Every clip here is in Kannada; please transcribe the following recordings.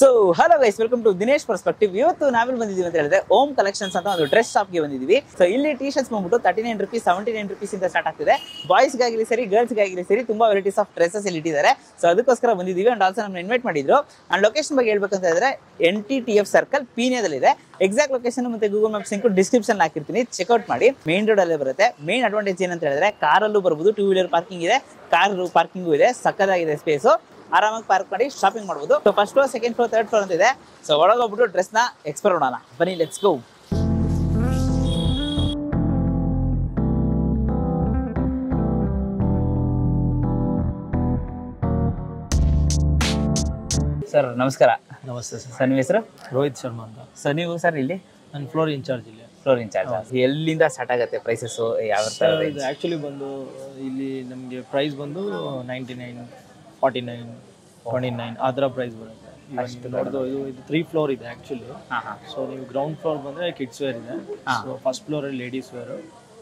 So hello guys welcome to Dinesh perspective ಇವತ್ತು ನಾವೆಲ್ಲಿ ಬಂದಿದ್ದೀವಿ ಅಂತ ಹೇಳಿದ್ರೆ ಓಮ್ ಕಲೆಕ್ಷನ್ಸ್ ಅಂತ ಒಂದು ಡ್ರೆಸ್ ಶಾಪ್ಗೆ ಬಂದಿದ್ದೀವಿ ಸೊ ಇಲ್ಲಿ ಟಿ ಶರ್ಟ್ಸ್ ಬಂದ್ಬಿಟ್ಟು thirty nine rupees seventy nine rupees ಇಂದ ಸ್ಟಾರ್ಟ್ ಆಗ್ತಿದೆ ಬಾಯ್ಸ್ಗಾಗಲಿ ಸರಿ ಗರ್ಲ್ಸ್ಗಾಗಲಿ ಸರಿ ತುಂಬಾ ವೆರೈಟೀಸ್ ಆಫ್ ಡ್ರೆಸ್ಸಸ್ ಇಲ್ಲಿ ಇಟ್ಟಿದ್ದಾರೆ ಸೊ ಅದಕ್ಕೋಸ್ಕರ ಬಂದಿದ್ದೀವಿ ಅಂಡ್ ಆಲ್ಸೋ ನಮ್ಮನ್ನ ಇನ್ವೈಟ್ ಮಾಡಿದ್ರು ಅಂಡ್ ಲೊಕೇಶನ್ ಬಗ್ಗೆ ಹೇಳ್ಬೇಕಂತ ಹೇಳಿದ್ರೆ N T T F circle ಪೀನಿಯಾದಲ್ಲಿದೆ ಎಕ್ಸಾಕ್ಟ್ ಲೊಕೇಶನ್ ಮತ್ತೆ ಗೂಗಲ್ ಮ್ಯಾಪ್ಸ್ ಲಿಂಕ್ ಡಿಸ್ಕ್ರಿಪ್ಷನ್ ಹಾಕಿರ್ತೀನಿ ಚೆಕ್ಔಟ್ ಮಾಡಿ ಮೇನ್ ರೋಡ್ ಅಲ್ಲೇ ಬರುತ್ತೆ ಮೇನ್ ಅಡ್ವಾಂಟೇಜ್ ಏನಂತ ಹೇಳಿದ್ರೆ ಕಾರಲ್ಲೂ ಬರ್ಬೋದು ಟೂ ವೀಲರ್ ಪಾರ್ಕಿಂಗ್ ಇದೆ ಕಾರ್ ಪಾರ್ಕಿಂಗು ಇದೆ ಸಕ್ಕದಾಗಿದೆ ಸ್ಪೇಸು ಆರಾಮಾಗಿ ಪಾರ್ಕ್ ಮಾಡಿ ಶಾಪಿಂಗ್ ಮಾಡ್ಬೋದು so first floor second floor third floor ಅಂತ ಇದೆ ಸೊ ಒಳಗೋಗ್ಬಿಟ್ಟು ಡ್ರೆಸ್ನ ಎಕ್ಸ್ಪ್ಲೋರ್ ಮಾಡೋಣ ಬನ್ನಿ ಲೆಟ್ಸ್ ಗೋ ಸರ್ ನಮಸ್ಕಾರ ನಮಸ್ತೆ ಸರ್ ಸರ್ ನಿಮ್ಮ ಹೆಸರು ರೋಹಿತ್ ಶರ್ಮಾ ಅಂತ ಸರ್ ನೀವು ಸರ್ ಇಲ್ಲಿ ನಾನು ಫ್ಲೋರ್ ಇನ್ಚಾರ್ಜ್ ಇಲ್ಲಿ ಫ್ಲೋರ್ ಇನ್ಚಾರ್ಜ್ ಎಲ್ಲಿಂದ ಸ್ಟಾರ್ಟ್ ಆಗುತ್ತೆ ಪ್ರೈಸಸ್ ಯಾವ ಥರ ಸರ್ ಇದು ಆ್ಯಕ್ಚುಲಿ ಬಂದು ಇಲ್ಲಿ ನಮಗೆ ಪ್ರೈಸ್ ಬಂದು ninety nine forty nine twenty nine ಆ ಥರ ಪ್ರೈಸ್ ಬರುತ್ತೆ ಇವಾಗ ನೋಡ್ದು ಇದು ಇದು ತ್ರೀ ಫ್ಲೋರ್ ಇದೆ ಆ್ಯಕ್ಚುಲಿ ಹಾಂ ಹಾಂ ಸೊ ನೀವು ಗ್ರೌಂಡ್ ಫ್ಲೋರ್ ಬಂದರೆ ಕಿಡ್ಸ್ ವೇರ್ ಇದೆ ಸೊ ಫಸ್ಟ್ ಫ್ಲೋರಲ್ಲಿ ladies wear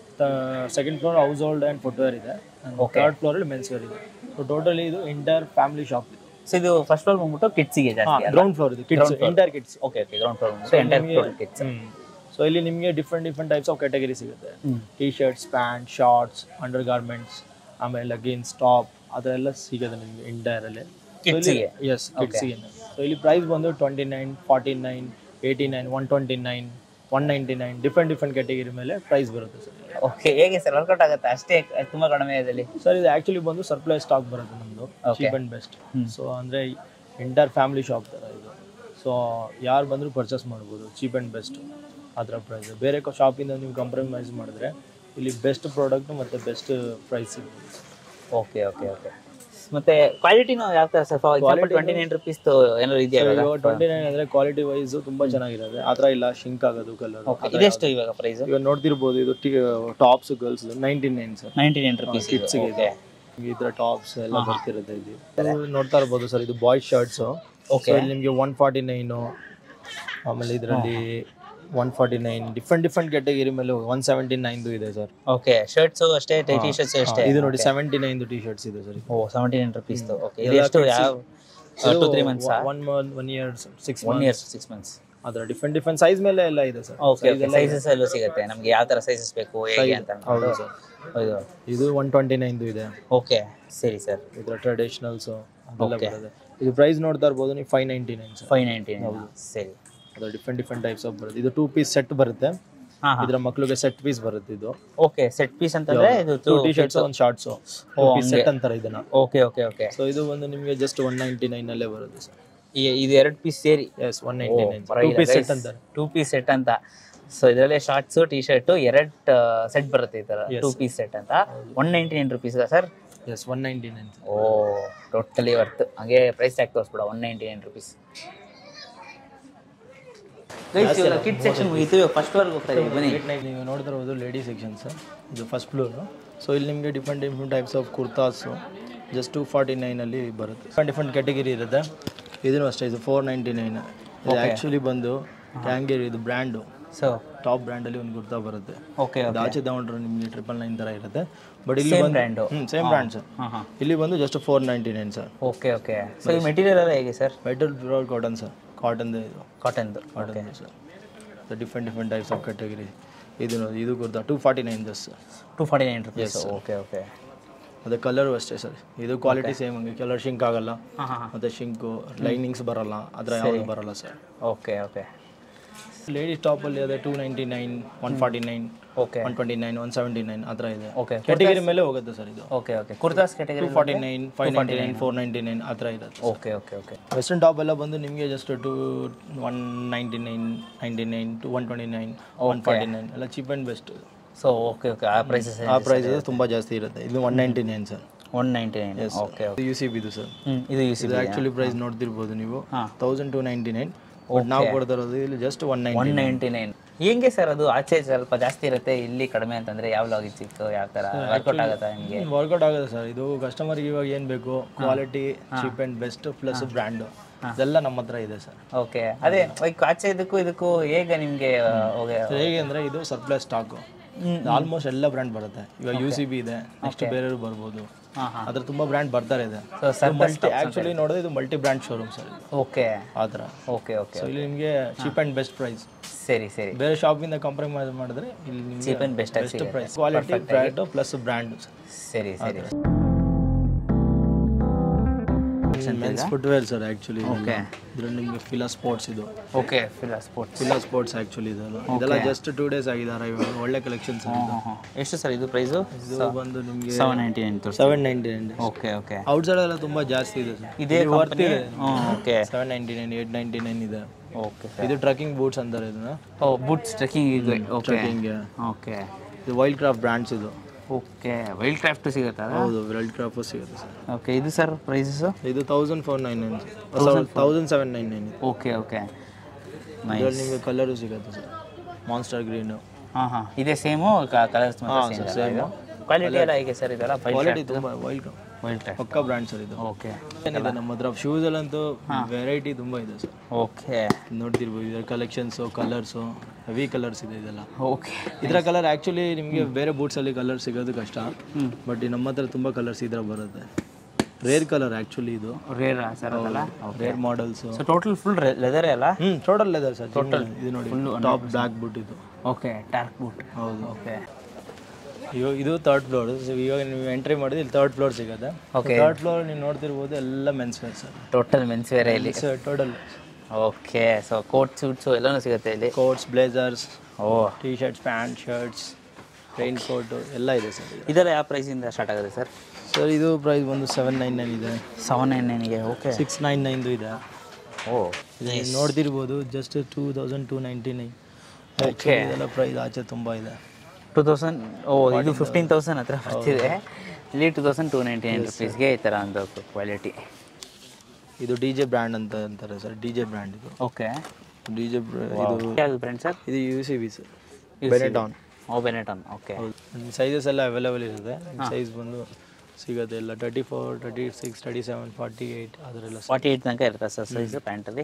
second floor household and footwear ಇದೆ ಥರ್ಡ್ ಫ್ಲೋರಲ್ಲಿ ಮೆನ್ಸ್ ವೇರ್ ಇದೆ ಸೊ ಟೋಟಲಿ ಇದು ಎಂಟೈರ್ ಫ್ಯಾಮಿಲಿ ಶಾಪ್ ಇದೆ ಸೊ ಇದು ಫಸ್ಟ್ ಫ್ಲೋರ್ ಬಂದ್ಬಿಟ್ಟು ಕಿಡ್ಸಿಗೆ ಜಾಸ್ತಿ ಗ್ರೌಂಡ್ ಫ್ಲೋರ್ ಇದು kids entire kids okay okay ground floor ಬಂದ್ಬಿಟ್ಟು ಎಂಟೈರ್ ಫ್ಲೋರ್ ಕಿಡ್ಸ್ ಸೊ ಇಲ್ಲಿ ನಿಮಗೆ different different types of category ಸಿಗುತ್ತೆ hmm. T shirts pant shorts under garments ಆಮೇಲೆ ಲಗಿನ್ಸ್ ಟಾಪ್ ಅದೆಲ್ಲ ಸಿಗುತ್ತೆ ನಿಮಗೆ ಇಂಟೈರಲ್ಲಿ ಕಿಡ್ಸಿಗೆ ಎಸ್ ಕಿಡ್ಸಿಗೆ ಸೊ ಇಲ್ಲಿ ಪ್ರೈಸ್ ಬಂದು twenty nine forty nine eighty nine one twenty nine one ninety nine different different category ಮೇಲೆ ಪ್ರೈಸ್ ಬರುತ್ತೆ ಸರ್ ಓಕೆ ಹೇಗೆ ಸರ್ ವರ್ಕೌಟ್ ಆಗುತ್ತೆ ಅಷ್ಟೇ ತುಂಬಾ ಕಡಿಮೆ ಇದರಲ್ಲಿ ಸರ್ ಇದು ಆ್ಯಕ್ಚುಲಿ ಬಂದು ಸರ್ಪ್ಲೈ ಸ್ಟಾಕ್ ಬರುತ್ತೆ ನಮ್ಮದು ಚೀಪ್ ಆ್ಯಂಡ್ ಬೆಸ್ಟ್ ಸೊ ಅಂದರೆ ಎಂಟೈರ್ ಫ್ಯಾಮಿಲಿ ಶಾಪ್ ಥರ ಇದು ಸೊ ಯಾರು ಬಂದರೂ ಪರ್ಚೇಸ್ ಮಾಡ್ಬೋದು ಚೀಪ್ ಆ್ಯಂಡ್ ಬೆಸ್ಟ್ ಆ ಥರ ಪ್ರೈಸ್ ಬೇರೆ ಶಾಪಿಂದ ನೀವು ಕಂಪ್ರಮೈಸ್ ಮಾಡಿದ್ರೆ ಇಲ್ಲಿ ಬೆಸ್ಟ್ ಪ್ರಾಡಕ್ಟ್ ಮತ್ತು ಬೆಸ್ಟ್ ಪ್ರೈಸ್ ಸಿಗ್ಬೋದು ಓಕೆ ಓಕೆ ಓಕೆ ಮತ್ತೆ ಕ್ವಾಲಿಟಿನೂ ಯಾವ ತರ ಸರ್ ಟ್ವೆಂಟಿ ನೈನ್ ರುಪೀಸ್ ಏನಾದ್ರು ಇದೆಯಾ ಇವಾಗ ಇವಾಗ ಟ್ವೆಂಟಿ ನೈನ್ ಅಂದರೆ ಕ್ವಾಲಿಟಿ ವೈಸ್ ತುಂಬ ಚೆನ್ನಾಗಿರುತ್ತೆ ಆ ಥರ ಇಲ್ಲ ಶಿಂಕ್ ಆಗೋದು ಕಲರ್ Okay, ಇದೆಷ್ಟು ಇವಾಗ ಪ್ರೈಸ್ ಇವಾಗ ನೋಡ್ತಿರ್ಬೋದು ಇದು tops girls ninety nine sir ninety nine rupees ಕಿಡ್ಸ್ಗೆ ಇದೆ ಈ ಥರ ಟಾಪ್ಸ್ ಎಲ್ಲ ಬರ್ತಿರುತ್ತೆ ಇಲ್ಲಿ ಇದು ನೋಡ್ತಾ ಇರ್ಬೋದು ಸರ್ ಇದು ಬಾಯ್ಸ್ ಶರ್ಟ್ಸು Okay. ಇಲ್ಲಿ ನಿಮಗೆ ಒನ್ ಫಾರ್ಟಿ ನೈನು ಆಮೇಲೆ ಇದರಲ್ಲಿ one forty nine different different category ಮೇಲೆ ಒನ್ ಸೆವೆಂಟಿ ನೈನ್ದು ಇದೆ ಸರ್ ಓಕೆ ಶರ್ಟ್ಸ್ ಅಷ್ಟೇ ಟಿ ಶರ್ಟ್ಸ್ ಅಷ್ಟೇ ಇದು ನೋಡಿ ಸೆವೆಂಟಿ ನೈನ್ದು ಟಿ ಶರ್ಟ್ಸ್ ಇದೆ ಸರ್ ಓ ಸೆವೆಂಟಿ ನೈನ್ ರುಪೀಸ್ ಓಕೆ ಇದು ಎಷ್ಟು ಯಾವ two three months one month one year six one years six months ಅದರ ಡಿಫ್ರೆಂಟ್ ಡಿಫ್ರೆಂಟ್ ಸೈಜ್ ಮೇಲೆ ಎಲ್ಲ ಇದೆ ಸರ್ ಓಕೆ ಓಕೆ ಸೈಜಸ್ ಅಲ್ಲೂ ಸಿಗುತ್ತೆ ನಮ್ಗೆ ಯಾವ ತರ ಸೈಜಸ್ ಬೇಕು ಹೇಗೆ ಅಂತ ಹೌದು ಸರ್ ಹೌದು ಇದು ಒನ್ ಟ್ವೆಂಟಿ ನೈನ್ದು ಇದೆ ಓಕೆ ಸರಿ ಸರ್ ಇದರ ಟ್ರೆಡಿಷನಲ್ಸು ಅದೆಲ್ಲ ಬರುತ್ತೆ ಇದು ಪ್ರೈಸ್ ನೋಡ್ತಾ ಇರ್ಬೋದು ನೀವು five ninety nine sir five ninety nine ಸರಿ ಅದು ಡಿಫ್ರೆಂಟ್ ಡಿಫ್ರೆಂಟ್ ಟೈಪ್ಸ್ ಆಫ್ ಬರುತ್ತೆ ಇದು ಟೂ ಪೀಸ್ ಸೆಟ್ ಬರುತ್ತೆ ಹಾ ಹಾ ಇದರ ಮಕ್ಳಿಗೆ ಸೆಟ್ ಪೀಸ್ ಬರುತ್ತೆ ಇದು ಓಕೆ ಸೆಟ್ ಪೀಸ್ ಅಂತಂದ್ರೆ ಇದು ಟೂ ಟಿ ಶರ್ಟ್ಸ್ ಒಂದು ಶಾರ್ಟ್ಸು ಟೂ ಪೀಸ್ ಸೆಟ್ ಅಂತಾರೆ ಇದನ್ನ ಓಕೆ ಓಕೆ ಓಕೆ ಸೊ ಇದು ಒಂದು ನಿಮಗೆ ಜಸ್ಟ್ ಒನ್ ನೈಂಟಿ ನೈನ್ ಅಲ್ಲೇ ಬರುತ್ತೆ ಸರ್ ಇದು ಎರಡು ಪೀಸ್ ಸೇರಿ yes one ninety nine two piece set ಅಂತಾರೆ ಟೂ ಪೀಸ್ ಸೆಟ್ ಅಂತ ಸೊ ಇದರಲ್ಲಿ ಶಾರ್ಟ್ಸ್ ಟಿ ಶರ್ಟ್ ಎರಡು ಸೆಟ್ ಬರುತ್ತೆ ಈ ತರ ಟೂ ಪೀಸ್ ಸೆಟ್ ಅಂತ one ninety nine rupees sir yes one ninety nine ಓ ಟೋಟಲಿ ವರ್ತ್ ಹಾಗೆ ಪ್ರೈಸ್ ಟ್ಯಾಗ್ ತೋರಿಸ್ಬಿಡ one ninety nine rupees kid section ಮುಗೀತು ಫಸ್ಟ್ ವರ್ಗ್ ಹೋಗ್ತಾ ಇದೀವಿ ಬನ್ನಿ ನೀವು ನೋಡ್ತಾ ಇರೋದು ಲೇಡಿ ಸೆಕ್ಷನ್ ಸರ್ ಇದು ಫಸ್ಟ್ ಫ್ಲೋರು ಸೊ ಇಲ್ಲಿ ನಿಮಗೆ different different types of kurtas just two forty ನೈನಲ್ಲಿ ಬರುತ್ತೆ ಡಿಫ್ರೆಂಟ್ ಡಿಫ್ರೆಂಟ್ ಕ್ಯಾಟಗರಿ ಇರುತ್ತೆ ಇದನ್ನು ಅಷ್ಟೇ ಇದು ಫೋರ್ ನೈಂಟಿ ನೈನ್ ಇದು ಆ್ಯಕ್ಚುಲಿ ಬಂದು ಕ್ಯಾಂಗೇರಿ ಇದು ಬ್ರ್ಯಾಂಡು ಸೊ ಟಾಪ್ ಬ್ರ್ಯಾಂಡಲ್ಲಿ ಒಂದು ಕುರ್ತಾ ಬರುತ್ತೆ ಓಕೆ ಅದು ಆಚೆ ತಗೊಂಡ್ರೆ ನಿಮಗೆ ಟ್ರಿಪಲ್ ನೈನ್ ಥರ ಇರುತ್ತೆ ಬಟ್ ಇಲ್ಲಿ ಬಂದು ಬ್ರ್ಯಾಂಡು ಹ್ಞೂ ಸೇಮ್ ಬ್ರ್ಯಾಂಡ್ ಸರ್ ಹಾಂ ಹಾಂ ಇಲ್ಲಿ ಬಂದು just four ninety nine sir okay okay so ಈ ಮೆಟೀರಿಯಲ್ ಎಲ್ಲ ಹೇಗೆ sir metal pure cotton sir ಕಾಟನ್ದು ಇದು ಕಾಟನ್ದು okay cotton sir different different types of category ಇದು ನೋಡಿ ಇದು kurta two forty nine just sir two forty nine rupees okay okay ಅದೇ ಕಲರು ಅಷ್ಟೇ ಸರ್ ಇದು ಕ್ವಾಲಿಟಿ ಸೇಮ್ ಹಂಗೆ ಕಲರ್ ಶಿಂಕ್ ಆಗಲ್ಲ ಹಾಂ ಹಾಂ ಮತ್ತು ಶಿಂಕು ಲೈನಿಂಗ್ಸ್ ಬರಲ್ಲ ಅದರ ಯಾವುದು ಬರಲ್ಲ ಸರ್ ಓಕೆ ಓಕೆ ಲೇಡೀಸ್ ಟಾಪಲ್ಲಿ ಅದೇ two ninety nine one forty nine okay one twenty nine one seventy nine ಆ ಥರ ಇದೆ ಓಕೆ ಕ್ಯಾಟಗರಿ ಮೇಲೆ ಹೋಗುತ್ತೆ ಸರ್ ಇದು okay okay kurtas category two forty nine five ninety nine four ninety nine ಆ ಥರ ಇರುತ್ತೆ okay okay okay western top ಎಲ್ಲ ಬಂದು ನಿಮಗೆ just two one ninety nine ninety nine two one twenty nine one forty nine ಎಲ್ಲ cheap and best so okay okay ಆ ಪ್ರೈಸಸ್ ಆ ಪ್ರೈಸ್ ತುಂಬ ಜಾಸ್ತಿ ಇರುತ್ತೆ ಇದು one ninety nine sir one ninety nine okay okay U C ಬಿದು ಸರ್ ಇದು ಯು ಸಿ ಇದು ಆ್ಯಕ್ಚುಲಿ ಪ್ರೈಸ್ ನೋಡ್ತಿರ್ಬೋದು ನೀವು ಹಾ. Thousand two ninety nine but ನಾವು ಕೊಡ್ತಾ ಇರೋದು ಇಲ್ಲಿ just one nine one ninety nine ಹೆಂಗೆ ಸರ್ ಅದು ಆಚೆ ಸ್ವಲ್ಪ ಜಾಸ್ತಿ ಇರುತ್ತೆ ಇಲ್ಲಿ ಕಡಿಮೆ ಅಂತಂದ್ರೆ ಯಾವ ಲಾಗಿಕ್ ಸಿಕ್ತು ಯಾವ ಥರ ವರ್ಕೌಟ್ ಆಗುತ್ತಾ ನಿಮಗೆ ವರ್ಕೌಟ್ ಆಗುತ್ತೆ ಸರ್ ಇದು ಕಸ್ಟಮರ್ಗೆ ಇವಾಗ ಏನು ಬೇಕು quality cheap and best plus brand ಇದೆಲ್ಲ ನಮ್ಮ ಹತ್ರ ಇದೆ ಸರ್ ಓಕೆ ಅದೇ ಲೈಕ್ ಆಚೆ ಇದಕ್ಕೂ ಇದಕ್ಕೂ ಹೇಗೆ ನಿಮಗೆ ಹೋಗಿ ಹೇಗೆ ಅಂದರೆ ಇದು ಸರ್ಪ್ಲಸ್ ಸ್ಟಾಕು ಆಲ್ಮೋಸ್ಟ್ ಎಲ್ಲ ಬ್ರ್ಯಾಂಡ್ ಬರುತ್ತೆ ಇವಾಗ ಯು ಸಿ ಬಿ ಇದೆ ನೆಕ್ಸ್ಟ್ ಬೇರೆಯವರು ಬರ್ಬೋದು ಹಾಂ ಹಾಂ ಅದ್ರ ತುಂಬ ಬ್ರ್ಯಾಂಡ್ ಬರ್ತಾರೆ ಇದೆ ಸೊ ಸರ್ ಮಲ್ಟಿ ಆ್ಯಕ್ಚುಲಿ ನೋಡಿದ್ರೆ ಇದು ಮಲ್ಟಿ ಬ್ರ್ಯಾಂಡ್ ಶೋರೂಮ್ ಸರ್ ಇದು ಓಕೆ ಆ ಥರ ಓಕೆ ಓಕೆ ಸೊ ಇಲ್ಲಿ ನಿಮಗೆ ಚೀಪ್ ಆ್ಯಂಡ್ ಬೆಸ್ಟ್ ಪ್ರೈಸ್ ಸರಿ ಸರಿ ಬೇರೆ ಶಾಪಿಂದ ಕಂಪ್ರಮೈಸ್ ಮಾಡಿದ್ರೆ ಇಲ್ಲಿ ನಿಮಗೆ cheap and best best price quality brand plus brand ಸರಿ ಸರಿ men's footwear sir actually okay ಇದ್ರಲ್ಲಿ ನಿಮಗೆ ಫಿಲಾ ಸ್ಪೋರ್ಟ್ಸ್ ಇದು okay Fila sports Fila sports actually ಇದೆಲ್ಲ ಇದೆಲ್ಲ ಜಸ್ಟ್ ಟೂ ಡೇಸ್ ಆಗಿದ್ದಾರೆ ಇವಾಗ ಒಳ್ಳೆ ಕಲೆಕ್ಷನ್ಸ್ ಎಷ್ಟು ಸರ್ ಇದು ಪ್ರೈಸು ಇದು ಬಂದು ನಿಮಗೆ seven ninety nine seven ninety nine okay okay outside ಎಲ್ಲ ತುಂಬ ಜಾಸ್ತಿ ಇದೆ ಸರ್ ಇದೇ company okay seven ninety nine eight ninety nine ಇದೆ ಓಕೆ ಇದು ಟ್ರಕ್ಕಿಂಗ್ ಬೂಟ್ಸ್ ಅಂತಾರೆ ಇದನ್ನ ಓ ಬುಟ್ಸ್ ಟ್ರೆಕ್ಕಿಂಗ್ ಇದೆ ಓಕೆ ಟ್ರಕ್ಕಿಂಗ್ ಓಕೆ ಇದು ವೈಲ್ಡ್ ಕ್ರಾಫ್ಟ್ ಬ್ರ್ಯಾಂಡ್ಸ್ ಇದು ಓಕೆ ವೈಲ್ಡ್ ಕ್ರಾಫ್ಟ್ ಸಿಗುತ್ತಾ ಹೌದು ವೈಲ್ಡ್ ಕ್ರಾಫ್ಟ್ ಸಿಗುತ್ತೆ ಸರ್ ಓಕೆ ಇದು ಸರ್ ಪ್ರೈಸಸ್ ಇದು thousand four nine nine thousand seven nine nine okay okay ಇದರಲ್ಲಿ ನಿಮಗೆ ಕಲರು ಸಿಗುತ್ತೆ ಸರ್ ಮಾನ್ಸ್ಟರ್ ಗ್ರೀನು ಹಾಂ ಹಾಂ ಇದೇ ಸೇಮು ಕಲರ್ಸ್ ಮಾತ್ರ ಸೇಮ್ ಕ್ವಾಲಿಟಿ ಎಲ್ಲ ಹೇಗೆ ಸರ್ ಇದೆಲ್ಲ ಕ್ವಾಲಿಟಿ ತುಂಬ ವೈಲ್ಡ್ ವೈಲ್ಡ್ ಕ್ರಾಫ್ಟ್ ಪಕ್ಕ ಬ್ರ್ಯಾಂಡ್ ಸರ್ ಇದು ಓಕೆ ಏನಿದೆ ನಮ್ಮ ಹತ್ರ ಶೂಸಲ್ಲಂತೂ ವೆರೈಟಿ ತುಂಬ ಇದೆ ಸರ್ ಓಕೆ ನೋಡ್ತಿರ್ಬೋದು ಇದರ ಕಲೆಕ್ಷನ್ಸು ಕಲರ್ಸು ಹೆವಿ ಕಲರ್ಸ್ ಇದೆ ಇದೆಲ್ಲ ಓಕೆ ಇದರ ಕಲರ್ ಆ್ಯಕ್ಚುಲಿ ನಿಮಗೆ ಬೇರೆ ಬೂಟ್ಸಲ್ಲಿ ಕಲರ್ ಸಿಗೋದು ಕಷ್ಟ ಬಟ್ ನಮ್ಮ ಹತ್ರ ತುಂಬ ಕಲರ್ಸ್ ಇದ್ರ ಬರುತ್ತೆ ರೇರ್ ಕಲರ್ ಆ್ಯಕ್ಚುಲಿ ಇದು ರೇರ್ ಸರ್ ಅದಲ್ಲ rare models so total full ಲೆದರೇ ಅಲ್ಲ ಹ್ಞೂ ಟೋಟಲ್ ಲೆದರ್ ಸರ್ ಟೋಟಲ್ ಇದು ನೋಡಿ ಟಾಪ್ ಬ್ಲ್ಯಾಕ್ ಬೂಟ್ ಇದು ಓಕೆ ಟಾರ್ಕ್ ಬೂಟ್ ಹೌದು ಓಕೆ ಇವಾಗ ಇದು ಥರ್ಡ್ ಫ್ಲೋರ್ ಇವಾಗ ನೀವು ಎಂಟ್ರಿ ಮಾಡಿದ್ರೆ ಇಲ್ಲಿ ಥರ್ಡ್ ಫ್ಲೋರ್ ಸಿಗುತ್ತೆ Okay. ಥರ್ಡ್ ಫ್ಲೋರ್ ನೀವು ನೋಡ್ತಿರ್ಬೋದು ಎಲ್ಲ men's wear sir total men's wear ಇಲ್ಲಿ total okay so coat suits ಎಲ್ಲನೂ ಸಿಗುತ್ತೆ ಇಲ್ಲಿ ಕೋಟ್ಸ್ ಬ್ಲೇಸರ್ಸ್ ಓ tea shirts pant shirts rain coat ಎಲ್ಲ ಇದೆ ಸರ್ ಇದೆಲ್ಲ ಯಾವ ಪ್ರೈಸಿಂದ ಸ್ಟಾರ್ಟ್ ಆಗುತ್ತೆ ಸರ್ ಸರ್ ಇದು ಪ್ರೈಸ್ ಬಂದು ಸೆವೆನ್ ನೈನ್ ನೈನ್ ಇದೆ ಸೆವೆನ್ ನೈನ್ ನೈನ್ಗೆ ಓಕೆ ಸಿಕ್ಸ್ ನೈನ್ ನೈನ್ದು ಇದೆ ಓ ಇದು ನೀವು ನೋಡ್ತಿರ್ಬೋದು just two thousand two ninety nine Okay. ಇದೆಲ್ಲ ಪ್ರೈಸ್ ಆಚೆ ತುಂಬ ಇದೆ ಟೂ ತೌಸಂಡ್ ಓ ಇದು ಫಿಫ್ಟೀನ್ ತೌಸಂಡ್ ಹತ್ರ ಬರ್ತಿದೆ ಇಲ್ಲಿ two thousand two ninety nine ರುಪೀಸ್ಗೆ ಈ ಥರ ಒಂದು ಕ್ವಾಲಿಟಿ ಇದು ಡಿ ಜೆ ಬ್ರ್ಯಾಂಡ್ ಅಂತ ಅಂತಾರೆ ಸರ್ ಡಿ ಜೆ ಬ್ರ್ಯಾಂಡ್ ಇದು ಓಕೆ ಡಿ ಜೆ ಇದು ಯಾವುದು ಬ್ರ್ಯಾಂಡ್ ಸರ್ ಇದು U C B sir Benetton ಓ ಬೆನೆಟನ್ ಓಕೆ ಹೌದು ಸೈಜಸ್ ಎಲ್ಲ ಅವೈಲೇಬಲ್ ಇರುತ್ತೆ ಸೈಜ್ ಬಂದು ಸಿಗುತ್ತೆ ಎಲ್ಲ thirty four thirty six thirty seven forty eight ಅದರೆಲ್ಲ ಫಾರ್ಟಿ ಏಯ್ಟ್ ತನಕ ಇರುತ್ತೆ ಸರ್ ಸೈಜು ಪ್ಯಾಂಟಲ್ಲಿ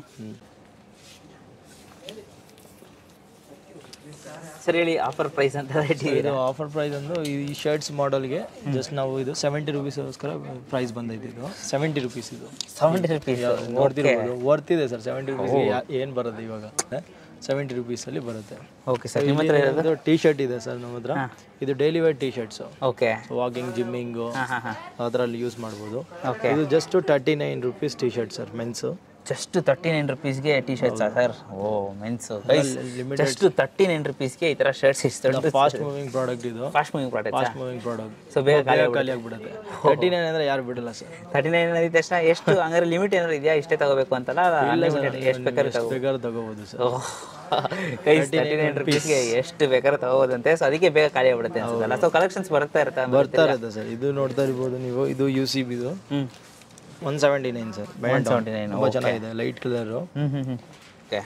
ಸರ್ ಹೇಳಿ ಆಫರ್ ಪ್ರೈಸ್ ಅಂತ ಇದು ಇಟ್ಟಿದ್ದೀರಾ ಆಫರ್ ಪ್ರೈಸ್ ಒಂದು ಈ ಶರ್ಟ್ಸ್ ಮಾಡೆಲ್ಗೆ ಜಸ್ಟ್ ನಾವು ಇದು ಸೆವೆಂಟಿ ರುಪೀಸ್ಗೋಸ್ಕರ ಪ್ರೈಸ್ ಬಂದೈತೆ ಇದು ಸೆವೆಂಟಿ ರುಪೀಸ್ ಇದು ಸೆವೆಂಟಿ ರುಪೀಸ್ ನೋಡ್ತಿರ್ಬೋದು ವರ್ತ್ ಇದೆ ಸರ್ ಸೆವೆಂಟಿ ರುಪೀಸ್ ಏನು ಬರುತ್ತೆ ಇವಾಗ ಸೆವೆಂಟಿ ರುಪೀಸಲ್ಲಿ ಬರುತ್ತೆ ಓಕೆ ಸರ್ ನಿಮ್ಮ ಹತ್ರ ಇರೋದು ಟಿ ಶರ್ಟ್ ಇದೆ ಸರ್ ನಮ್ಮ ಹತ್ರ ಇದು daily wear T shirts okay walking gymming ಹಾಂ ಹಾಂ ಹಾಂ ಅದರಲ್ಲಿ ಯೂಸ್ ಮಾಡ್ಬೋದು ಓಕೆ ಇದು just thirty nine rupees T shirt sir men's just thirty nine ರುಪೀಸ್ಗೆ ಟಿ ಶರ್ಟ್ಸಾ ಸರ್ ಓ men's limited. Just thirty nine ರುಪೀಸ್ಗೆ ಈ ಥರ ಶರ್ಟ್ಸ್ ಇಷ್ಟು ಫಾಸ್ಟ್ ಮೂವಿಂಗ್ ಪ್ರಾಡಕ್ಟ್ ಇದು fast moving product fast moving product so ಬೇಗ ಖಾಲಿ ಖಾಲಿ ಆಗ್ಬಿಡುತ್ತೆ ತರ್ಟಿ ನೈನ್ ಅಂದರೆ ಯಾರು ಬಿಡಲ್ಲ ಸರ್ ತರ್ಟಿ ನೈನ್ ಅಂದಿದ ತಕ್ಷಣ ಎಷ್ಟು ಹಂಗಾರೆ ಲಿಮಿಟ್ ಏನಾದ್ರು ಇದೆಯಾ ಇಷ್ಟೇ ತಗೋಬೇಕು ಅಂತಲ್ಲ ಅನ್ಲಿಮಿಟೆಡ್ ಎಷ್ಟು ಬೇಕಾದ್ರೆ ತಗೋ ಬೇಕಾದ್ರೆ ತಗೋಬೋದು ಸರ್ ಕೈ ತರ್ಟಿ ನೈನ್ ರುಪೀಸ್ಗೆ ಎಷ್ಟು ಬೇಕಾದ್ರೆ ತಗೋಬೋದಂತೆ ಸೊ ಅದಕ್ಕೆ ಬೇಗ ಖಾಲಿ ಆಗ್ಬಿಡುತ್ತೆ ಅನ್ಸುತ್ತಲ್ಲ ಸೊ ಕಲೆಕ್ಷನ್ಸ್ ಬರ್ತಾ ಇರುತ್ತೆ ಬರ್ತಾ ಇರುತ್ತೆ ಸರ್ ಇದು ನೋಡ್ತಾ ಇರ್ಬೋದು ನೀವು ಇದು ಯು ಸಿ ಬಿದು hmm one seventy nine sir one seventy nine ತುಂಬ ಚೆನ್ನಾಗಿದೆ light colour hmm hmm hmm okay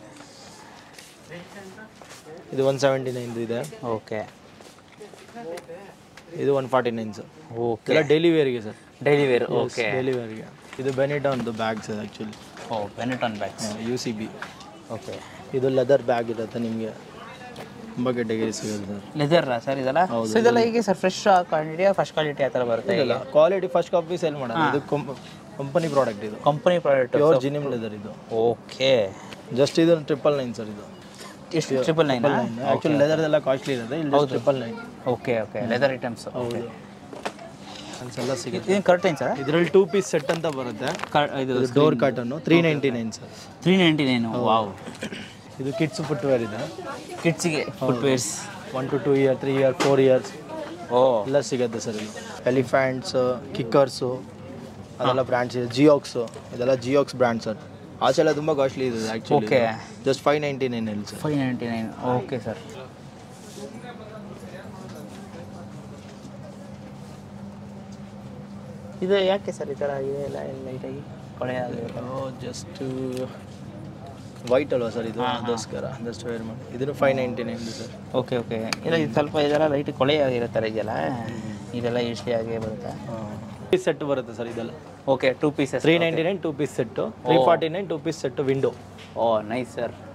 ಇದು ಒನ್ ಸೆವೆಂಟಿ ನೈನ್ದು ಇದೆ ಓಕೆ ಇದು one forty nine sir okay ಎಲ್ಲ ಡೈಲಿ ವೇರ್ಗೆ sir daily wear okay daily ವೇರ್ಗೆ ಇದು ಬೆನಿಟಾನ್ದು bag sir actually oh Benetton bags U C B okay ಇದು ಲೆದರ್ ಬ್ಯಾಗ್ ಇರುತ್ತೆ ನಿಮಗೆ ತುಂಬ ಕೆಟಗರಿ ಸಿಗುತ್ತೆ ಸರ್ ಲೆದರ್ ಸರ್ ಇದೆಲ್ಲ ಸೊ ಇದೆಲ್ಲ ಹೀಗೆ sir fresh quality first quality ಆ ಥರ ಬರುತ್ತೆ ಇಲ್ಲ ಕ್ವಾಲಿಟಿ ಫಸ್ಟ್ ಕಾಪಿ ಸೆಲ್ ಮಾಡೋದು ಇದು ಕಂಪನಿ ಪ್ರಾಡಕ್ಟ್ ಇದು company product pure genuine leather ಇದು ಓಕೆ ಜಸ್ಟ್ ಇದು ಟ್ರಿಪಲ್ ನೈನ್ ಸರ್ ಇದು ಎಷ್ಟು ಟ್ರಿಪಲ್ ನೈನ್ ಆ್ಯಕ್ಚುಲಿ ಲೆದರ್ದೆಲ್ಲ ಕಾಸ್ಟ್ಲಿ ಇರುತ್ತೆ ಇಲ್ಲಿ triple nine okay okay leather items ಹೌದು ಎಲ್ಲ ಸಿಗುತ್ತೆ ಇದು ಕರ್ಟೈನ್ ಸರ್ ಇದರಲ್ಲಿ ಟೂ ಪೀಸ್ ಸೆಟ್ ಅಂತ ಬರುತ್ತೆ ಇದು ಡೋರ್ ಕಟನ್ನು three ninety nine sir three ninety nine wow ಇದು ಕಿಡ್ಸ್ ಫುಟ್ವೇರ್ ಇದೆ ಕಿಡ್ಸಿಗೆ footwears one to two year three year four years oh ಎಲ್ಲ ಸಿಗುತ್ತೆ ಸರ್ ಇಲ್ಲಿ ಎಲಿಫ್ಯಾಂಟ್ಸ್ ಕಿಕ್ಕರ್ಸು ಅದೆಲ್ಲ ಬ್ರ್ಯಾಂಡ್ಸ್ ಇದೆ ಜಿಯೋಕ್ಸು ಇದೆಲ್ಲ ಜಿಯೋಕ್ಸ್ ಬ್ರ್ಯಾಂಡ್ ಸರ್ ಆಚೆ ಎಲ್ಲ ತುಂಬ ಕಾಸ್ಟ್ಲಿ ಇದೆ actually Okay. Just five ninety nine ಇಲ್ಲಿ sir five ninety nine okay sir ಇದು ಯಾಕೆ ಸರ್ ಈ ಥರ ಇದೆ ಎಲ್ಲ ಲೈಟಾಗಿ ಕೊಳೆ ಆಗಿರುತ್ತೆ ಜಸ್ಟ್ ವೈಟ್ ಅಲ್ವಾ ಸರ್ ಇದು ಅದಕ್ಕೋಸ್ಕರ ಜಸ್ಟ್ ವೇರ್ ಮಾಡಿ ಇದನ್ನು five ninety nine sir okay okay ಇಲ್ಲ ಇದು ಸ್ವಲ್ಪ ಇದೆಲ್ಲ ಲೈಟ್ ಕೊಳೆ ಆಗಿರುತ್ತಾರೆ ಇದೆಲ್ಲ ಇದೆಲ್ಲ ಈಸ್ಲಿ ಆಗಿ ಬರುತ್ತೆ ಪೀಸ್ ಸೆಟ್ ಬರುತ್ತೆ ಸರ್ ಇದೆಲ್ಲ okay two pieces three ninety nine two piece set three forty nine two piece set window oh nice sir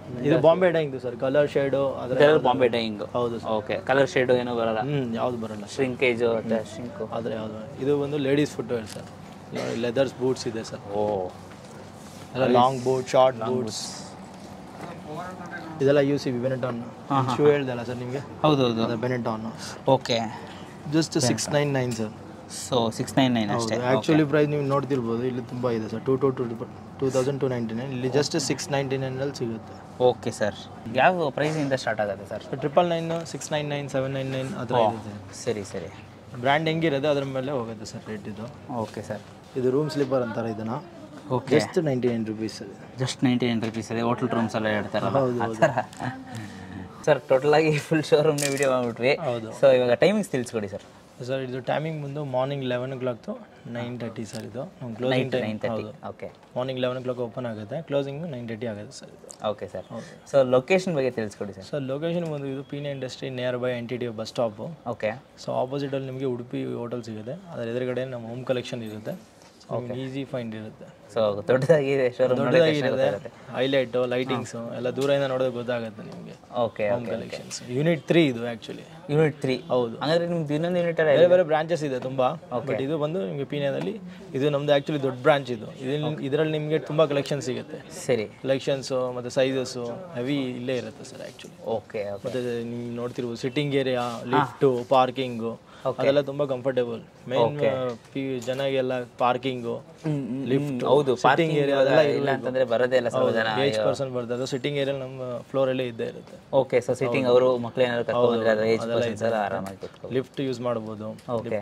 ಇದು ಬಾಂಬೆ ಡೈಂಗ್ದು ಸರ್ ಕಲರ್ ಶೇಡು ಅದರ ಬಾಂಬೆ ಡೈಯಿಂಗ್ ಹೌದು ಸರ್ ಓಕೆ ಕಲರ್ ಶೇಡು ಏನೂ ಬರಲ್ಲ ಹ್ಞೂ ಯಾವ್ದು ಬರಲ್ಲ ಶ್ರಿಂಕೇಜು ಮತ್ತೆ ಶಿಂಕು ಆದರೆ ಯಾವುದು ಇದು ಒಂದು ladies footwear sir leathers boots ಇದೆ ಸರ್ ಓ ಎಲ್ಲ ಲಾಂಗ್ ಬೂಟ್ ಶಾರ್ಟ್ ಬೂಟ್ಸ್ ಇದೆಲ್ಲ ಯು ಸಿ ಬೆನೆಟಾನ್ ಶೂ ಹೇಳ್ದಲ್ಲ ಸರ್ ನಿಮಗೆ ಹೌದೌದು ಅದೇ Benetton okay just six nine nine sir so six nine nine ಅಷ್ಟೇ ಆ್ಯಕ್ಚುಲಿ ಪ್ರೈಸ್ ನೀವು ನೋಡ್ತಿರ್ಬೋದು ಇಲ್ಲಿ ತುಂಬ ಇದೆ sir two two two two thousand two ninety nine ಇಲ್ಲಿ ಜಸ್ಟ್ ಸಿಕ್ಸ್ ನೈಂಟಿ ನೈನಲ್ಲಿ ಸಿಗುತ್ತೆ ಓಕೆ ಸರ್ ಯಾವ ಪ್ರೈಸಿಂದ ಸ್ಟಾರ್ಟ್ ಆಗುತ್ತೆ sir triple nine six nine nine seven nine nine ಆ ಥರ ಇದೆ ಸರಿ ಸರಿ ಬ್ರ್ಯಾಂಡ್ ಹೆಂಗಿರೋದು ಅದ್ರ ಮೇಲೆ ಹೋಗುತ್ತೆ ಸರ್ ರೇಟ್ ಇದು ಓಕೆ ಸರ್ ಇದು ರೂಮ್ ಸ್ಲೀಪರ್ ಅಂತಾರೆ ಇದನ್ನ okay just ninety nine rupees just ninety nine rupees ಇದೆ ಹೋಟೆಲ್ ರೂಮ್ಸ್ ಎಲ್ಲ ಹೇಳ್ತಾರಲ್ಲ ಹೌದು, ಆ ಥರ ಸರ್ ಟೋಟಲ್ ಆಗಿ ಫುಲ್ ಶೋರೂಮ್ನ ವಿಡಿಯೋ ಮಾಡ್ಬಿಟ್ವಿ ಹೌದು ಸೊ ಇವಾಗ ಟೈಮಿಂಗ್ಸ್ ತಿಳಿಸ್ಕೊಡಿ ಸರ್ ಸರ್ ಇದು ಟೈಮಿಂಗ್ ಬಂದು ಮಾರ್ನಿಂಗ್ ಲೆವೆನ್ ಓ ಕ್ಲಾಕ್ತು ನೈನ್ ತರ್ಟಿ ಸರ್ ಇದು ನಮ್ಮ closing time nine thirty okay morning eleven o'clock open ಆಗುತ್ತೆ ಕ್ಲೋಸಿಂಗ್ ನೈನ್ ತರ್ಟಿ ಆಗುತ್ತೆ ಸರ್ ಇದು ಓಕೆ ಸರ್ ಸೊ ಲೊಕೇಶನ್ ಬಗ್ಗೆ ತಿಳಿಸ್ಕೊಡಿ ಸರ್ ಸರ್ ಲೊಕೇಶನ್ ಬಂದು ಇದು Peenya industry nearby N T D bus stop okay so ಆಪೋಸಿಟಲ್ಲಿ ನಿಮಗೆ ಉಡುಪಿ ಹೋಟೆಲ್ ಸಿಗುತ್ತೆ ಅದರ ಎದುರುಗಡೆ ನಮ್ಮ ಹೋಮ್ ಕಲೆಕ್ಷನ್ ಇರುತ್ತೆ ಈಸಿ ಫೈಂಡ್ ಇರುತ್ತೆ ಸೊ ದೊಡ್ಡದಾಗಿದೆ ಶೋರೂಮ್ ದೊಡ್ಡದಾಗಿರುತ್ತೆ ಹೈಲೈಟು ಲೈಟಿಂಗ್ಸು ಎಲ್ಲ ದೂರದಿಂದ ನೋಡೋದು ಗೊತ್ತಾಗುತ್ತೆ ನಿಮಗೆ okay home collections unit three ಇದು ಆ್ಯಕ್ಚುಲಿ ಯೂನಿಟ್ ತ್ರೀ ಹೌದು ಹಂಗಾದ್ರೆ ನಿಮ್ದು ಇನ್ನೊಂದು ಯೂನಿಟ್ ಬೇರೆ ಬೇರೆ ಬ್ರಾಂಚಸ್ ಇದೆ ತುಂಬ ಬಟ್ ಇದು ಬಂದು ನಿಮಗೆ ಪೀನ್ಯಾದಲ್ಲಿ ಇದು ನಮ್ದು ಆ್ಯಕ್ಚುಲಿ ದೊಡ್ಡ ಬ್ರಾಂಚ್ ಇದು ಇದ್ರಲ್ಲಿ ಇದರಲ್ಲಿ ನಿಮಗೆ ತುಂಬ ಕಲೆಕ್ಷನ್ ಸಿಗುತ್ತೆ ಸರಿ ಕಲೆಕ್ಷನ್ಸು ಮತ್ತು ಸೈಜಸ್ಸು ಹೆವಿ ಇಲ್ಲೇ ಇರುತ್ತೆ ಸರ್ ಆ್ಯಕ್ಚುಲಿ ಓಕೆ ಓಕೆ ಮತ್ತು ನೀವು ನೋಡ್ತಿರ್ಬೋದು ಸಿಟ್ಟಿಂಗ್ ಏರಿಯಾ ಲಿಫ್ಟು ಪಾರ್ಕಿಂಗು ಅದೆಲ್ಲ ತುಂಬ ಕಂಫರ್ಟೇಬಲ್ ಮೇನ್ ಜನಗೆಲ್ಲ ಪಾರ್ಕಿಂಗು ಲಿಫ್ಟ್ ಹೌದು ಸಿಟ್ಟಿಂಗ್ ಏರಿಯಾ ಅದೆಲ್ಲ ಇಲ್ಲ ಅಂತಂದ್ರೆ ಬರೋದೇ ಇಲ್ಲ ಸ್ವಲ್ಪ ಜನ ಏಜ್ ಪರ್ಸನ್ ಬರ್ತದೆ ಅದು ಸಿಟ್ಟಿಂಗ್ ಏರಿಯಾ ನಮ್ಮ ಫ್ಲೋರಲ್ಲೇ ಇದ್ದೇ ಇರುತ್ತೆ ಓಕೆ ಸೊ ಸಿಟ್ಟಿಂಗ್ ಅವರು ಮಕ್ಳು ಏನಾದ್ರು ಕರ್ಕೊಂಡು ಬಂದ್ರೆ ಅದು ಏಜ್ ಪರ್ಸನ್ಸ್ ಎಲ್ಲ ಆರಾಮಾಗಿ ಕೂತ್ಕೊ ಲಿಫ್ಟ್ ಯೂಸ್ ಮಾಡ್ಬೋದು okay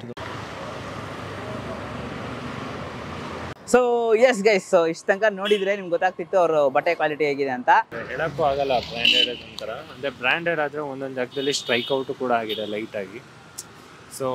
so yes guys so ಇಷ್ಟ ತನಕ ನೋಡಿದ್ರೆ ನಿಮ್ಗೆ ಗೊತ್ತಾಗ್ತಿತ್ತು ಅವರು ಬಟ್ಟೆ ಕ್ವಾಲಿಟಿ ಹೇಗಿದೆ ಅಂತ ಹೇಳಕ್ಕೂ ಆಗಲ್ಲ ಬ್ರ್ಯಾಂಡೆಡ್ ಒಂಥರ ಅಂದರೆ ಬ್ರ್ಯಾಂಡೆಡ್ ಆದರೆ ಒಂದೊಂದು ಜಾಗದಲ್ಲಿ ಸ್ಟ್ರೈಕ್ ಔಟು ಕೂಡ ಆಗಿದೆ ಲೈಟಾಗಿ ಸೊ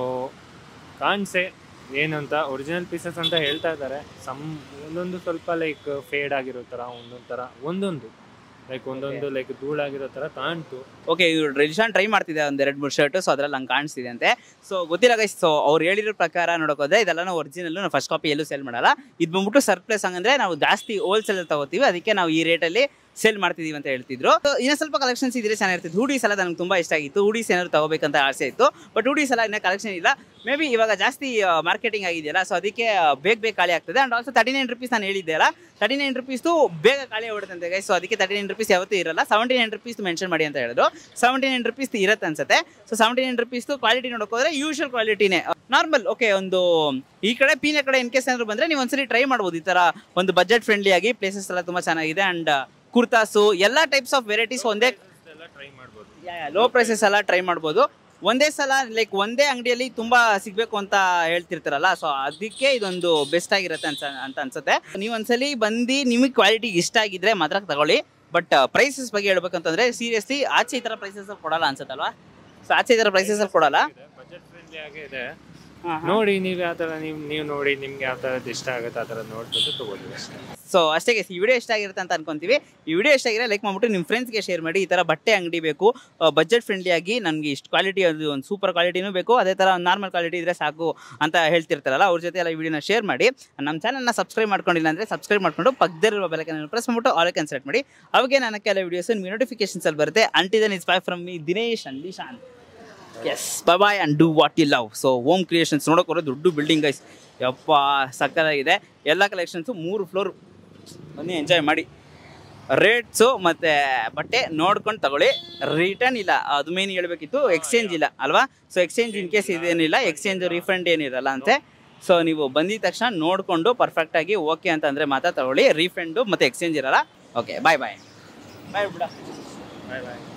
ಕಾಣಿಸೆ ಏನಂತ ಒರಿಜಿನಲ್ ಪೀಸಸ್ ಅಂತ ಹೇಳ್ತಾ ಇದ್ದಾರೆ ಸಮ್ ಒಂದೊಂದು ಸ್ವಲ್ಪ ಲೈಕ್ ಫೇಡ್ ಆಗಿರೋ ಥರ ಒಂದೊಂದು ಥರ ಒಂದೊಂದು ಲೈಕ್ ಒಂದೊಂದು ಲೈಕ್ ಧೂಳಾಗಿರೋ ಥರ ಕಾಣ್ತು ಓಕೆ ಇವ್ರು ರಿಜಿಷನ್ ಟ್ರೈ ಮಾಡ್ತಿದ್ದೆ ಒಂದ್ ಎರಡು ಮೂರು ಶರ್ಟ್ ಸೊ ಅದ್ರಲ್ಲಿ ನಂಗೆ ಕಾಣಿಸ್ತಿದೆ ಅಂತೆ ಸೊ ಗೊತ್ತಿಲ್ಲ ಗೈಸ್ ಸೊ ಅವ್ರು ಹೇಳಿರೋ ಪ್ರಕಾರ ನೋಡೋಕೋದ್ರೆ ಇದೆಲ್ಲ ಒರಿಜಿನಲ್ ನಾವು ಫಸ್ಟ್ ಕಾಪಿ ಎಲ್ಲೂ ಸೇಲ್ ಮಾಡಲ್ಲ ಇದು ಬಂದ್ಬಿಟ್ಟು ಸರ್ಪ್ಲೈಸ್ ಹಂಗಂದ್ರೆ ನಾವು ಜಾಸ್ತಿ ಹೋಲ್ಸೇಲ್ ತಗೋತೀವಿ ಅದಕ್ಕೆ ನಾವು ಈ ರೇಟಲ್ಲಿ ಸೇಲ್ ಮಾಡ್ತಿದೀವಿ ಅಂತ ಹೇಳ್ತಿದ್ರು So, ಇನ್ನೂ ಸ್ವಲ್ಪ ಕಲೆಕ್ಷನ್ಸ್ ಇದ್ರೆ ಚೆನ್ನಾಗಿರ್ತಿತ್ತು ಹೂಡೀಸ್ ಎಲ್ಲ ನನಗೆ ತುಂಬಾ ಇಷ್ಟ ಆಗಿತ್ತು ಹೂಡೀಸ್ ಏನಾದ್ರು ತಗೋಬೇಕಂತ ಆಸೆ ಇತ್ತು ಬಟ್ ಹೂಡೀಸ್ ಎಲ್ಲ ಇನ್ನೂ ಕಲೆಕ್ಷನ್ ಇಲ್ಲ ಮೇ ಬಿ ಇವಾಗ ಜಾಸ್ತಿ ಮಾರ್ಕೆಟಿಂಗ್ ಆಗಿದೆಯಲ್ಲ ಸೊ ಅದಕ್ಕೆ ಆ, ಬೇಗ ಬೇಗ ಖಾಲಿ ಆಗ್ತದೆ and also thirty nine rupees ನಾನು ಹೇಳಿದ್ದೆ ಅಲ್ಲ ತರ್ಟಿ ನೈನ್ ರುಪೀಸ್ದು ಬೇಗ ಖಾಲಿ ಆಗ್ಬಿಡುತ್ತೆ ಗೈಸ್ ಸೊ ಅದಕ್ಕೆ ತರ್ಟಿ ನೈನ್ ರುಪೀಸ್ ಯಾವತ್ತೂ ಇರಲ್ಲ ಸೆವೆಂಟಿ ನೈನ್ ರುಪೀಸ್ ಮೆನ್ಷನ್ ಮಾಡಿ ಅಂತ ಹೇಳಿದ್ರು ಸೆವೆಂಟಿ ನೈನ್ ರುಪೀಸ್ ಇರುತ್ತೆ ಅನ್ಸುತ್ತೆ ಸೊ ಸೆವೆಂಟಿ ನೈನ್ ರುಪೀಸ್ದು ಕ್ವಾಲಿಟಿ ನೋಡೋಕೋದ್ರೆ ಯೂಶುವಲ್ ಕ್ವಾಲಿಟಿನೇ ನಾರ್ಮಲ್ ಓಕೆ ಒಂದು ಈ ಕಡೆ ಪೀನೆ ಕಡೆ ಇನ್ ಕೇಸ್ ಏನಾದ್ರು ಬಂದ್ರೆ ನೀವು ಒಂದ್ಸರಿ ಟ್ರೈ ಮಾಡ್ಬೋದು ಈ ತರ ಒಂದು ಬಜೆಟ್ ಫ್ರೆಂಡ್ಲಿ ಆಗಿ ಪ್ಲೇಸಸ್ ಎಲ್ಲ ತುಂಬಾ ಚೆನ್ನಾಗಿದೆ ಅಂಡ್ ಕುರ್ತಾಸು ಎಲ್ಲ ಟೈಪ್ಸ್ ಆಫ್ ವೆರೈಟೀಸ್ ಒಂದೇ ಎಲ್ಲ ಟ್ರೈ ಮಾಡ್ಬೋದು ಲೋ ಪ್ರೈಸಸ್ ಎಲ್ಲ ಟ್ರೈ ಮಾಡ್ಬೋದು ಒಂದೇ ಸಲ ಲೈಕ್ ಒಂದೇ ಅಂಗಡಿಯಲ್ಲಿ ತುಂಬಾ ಸಿಗ್ಬೇಕು ಅಂತ ಹೇಳ್ತಿರ್ತಾರಲ್ಲ ಸೊ ಅದಕ್ಕೆ ಇದೊಂದು ಬೆಸ್ಟ್ ಆಗಿರುತ್ತೆ ಅನ್ಸ ಅಂತ ಅನ್ಸುತ್ತೆ ನೀವು ಒಂದ್ಸಲಿ ಬಂದು ನಿಮಗೆ ಕ್ವಾಲಿಟಿ ಇಷ್ಟ ಆಗಿದ್ರೆ ಮಾತ್ರ ತಗೊಳ್ಳಿ ಬಟ್ ಪ್ರೈಸಸ್ ಬಗ್ಗೆ ಹೇಳ್ಬೇಕಂತಂದ್ರೆ ಸೀರಿಯಸ್ಲಿ ಆಚೆ ಈ ತರ ಪ್ರೈಸಸ್ ಕೊಡಲ್ಲ ಅನ್ಸುತ್ತಲ್ವಾ ಸೊ ಆಚೆ ಈ ತರ ಪ್ರೈಸಸ್ ಕೊಡಲ್ಲ ಬಜೆಟ್ ಫ್ರೆಂಡ್ಲಿ ಆಗೇ ಇದೆ ನೋಡಿ ನೀವು ಯಾವ ಥರ ನೀವು ನೀವು ನೋಡಿ ನಿಮ್ಗೆ ಯಾವ ಥರದ್ದು ಇಷ್ಟ ಆಗುತ್ತೆ ಆ ಥರ ನೋಡ್ಬಿಟ್ಟು ತೊಗೊಳ್ಳಿ ಅಷ್ಟೇ ಸೊ ಅಷ್ಟೇ guys, ಈ ವಿಡಿಯೋ ಇಷ್ಟ ಆಗಿರುತ್ತೆ ಅಂತ ಅನ್ಕೊಂತೀವಿ ಈ ವಿಡಿಯೋ ಇಷ್ಟ ಆಗಿದ್ರೆ ಲೈಕ್ ಮಾಡ್ಬಿಟ್ಟು ನಿಮ್ಮ ಫ್ರೆಂಡ್ಸ್ಗೆ ಶೇರ್ ಮಾಡಿ ಈ ಥರ ಬಟ್ಟೆ ಅಂಗಡಿ ಬೇಕು ಬಜೆಟ್ ಫ್ರೆಂಡ್ಲಿ ಆಗಿ ನನಗೆ ಇಷ್ಟು ಕ್ವಾಲಿಟಿ ಅದು ಒಂದು ಸೂಪರ್ ಕ್ವಾಲಿಟಿನೂ ಬೇಕು ಅದೇ ಥರ ಒಂದು ನಾರ್ಮಲ್ ಕ್ವಾಲಿಟಿ ಇದ್ರೆ ಸಾಕು ಅಂತ ಹೇಳ್ತಿರ್ತಾರಲ್ಲ ಅವ್ರ ಜೊತೆ ಎಲ್ಲ ವಿಡಿಯೋನ ಶೇರ್ ಮಾಡಿ ನಮ್ಮ ಚಾನಲ್ನ ಸಬ್ಸ್ಕ್ರೈಬ್ ಮಾಡ್ಕೊಂಡಿಲ್ಲ ಅಂದರೆ ಸಬ್ಸ್ಕ್ರೈಬ್ ಮಾಡ್ಕೊಂಡು ಪಕ್ಕದಲ್ಲಿರುವ ಬೆಲಕನ್ನು ಪ್ರೆಸ್ ಮಾಡ್ಬಿಟ್ಟು ಆಲ್ ಕನ್ಸಲ್ಟ್ ಮಾಡಿ ಅವಾಗೆ ನನ್ನ ಕೆಲ ವಿಡಿಯೋಸ್ ನಿಮಗೆ ನೋಟಿಫಿಕೇಶನ್ಸ್ ಅಲ್ಲಿ ಬರುತ್ತೆ until then is bye from me Dinesh and Lishan yes bye bye and do what you love so Om creations ನೋಡೋಕೆ ದೊಡ್ಡ ಬಿಲ್ಡಿಂಗ್ ಗೈಸ್ ಯಪ್ಪ ಸಕ್ಕತ್ತಾಗಿದೆ ಎಲ್ಲ ಕಲೆಕ್ಷನ್ಸು ಮೂರು ಫ್ಲೋರ್ ಬನ್ನಿ ಎಂಜಾಯ್ ಮಾಡಿ ರೇಟ್ಸು ಮತ್ತು ಬಟ್ಟೆ ನೋಡ್ಕೊಂಡು ತಗೊಳ್ಳಿ ರಿಟರ್ನ್ ಇಲ್ಲ ಅದು ಮೇನ್ ಹೇಳ್ಬೇಕಿತ್ತು ಎಕ್ಸ್ಚೇಂಜ್ ಇಲ್ಲ ಅಲ್ವಾ ಸೊ ಎಕ್ಸ್ಚೇಂಜ್ ಇನ್ ಕೇಸ್ ಇದೇನಿಲ್ಲ ಎಕ್ಸ್ಚೇಂಜ್ ರೀಫಂಡ್ ಏನಿರಲ್ಲ ಅಂತೆ ಸೊ ನೀವು ಬಂದಿದ ತಕ್ಷಣ ನೋಡಿಕೊಂಡು ಪರ್ಫೆಕ್ಟಾಗಿ ಓಕೆ ಅಂತಂದರೆ ಮಾತ್ರ ತಗೊಳ್ಳಿ ರೀಫಂಡು ಮತ್ತು ಎಕ್ಸ್ಚೇಂಜ್ ಇರಲ್ಲ ಓಕೆ ಬಾಯ್ ಬಾಯ್ ಬಾಯ್ ಬಿಡ ಬಾಯ್ ಬಾಯ್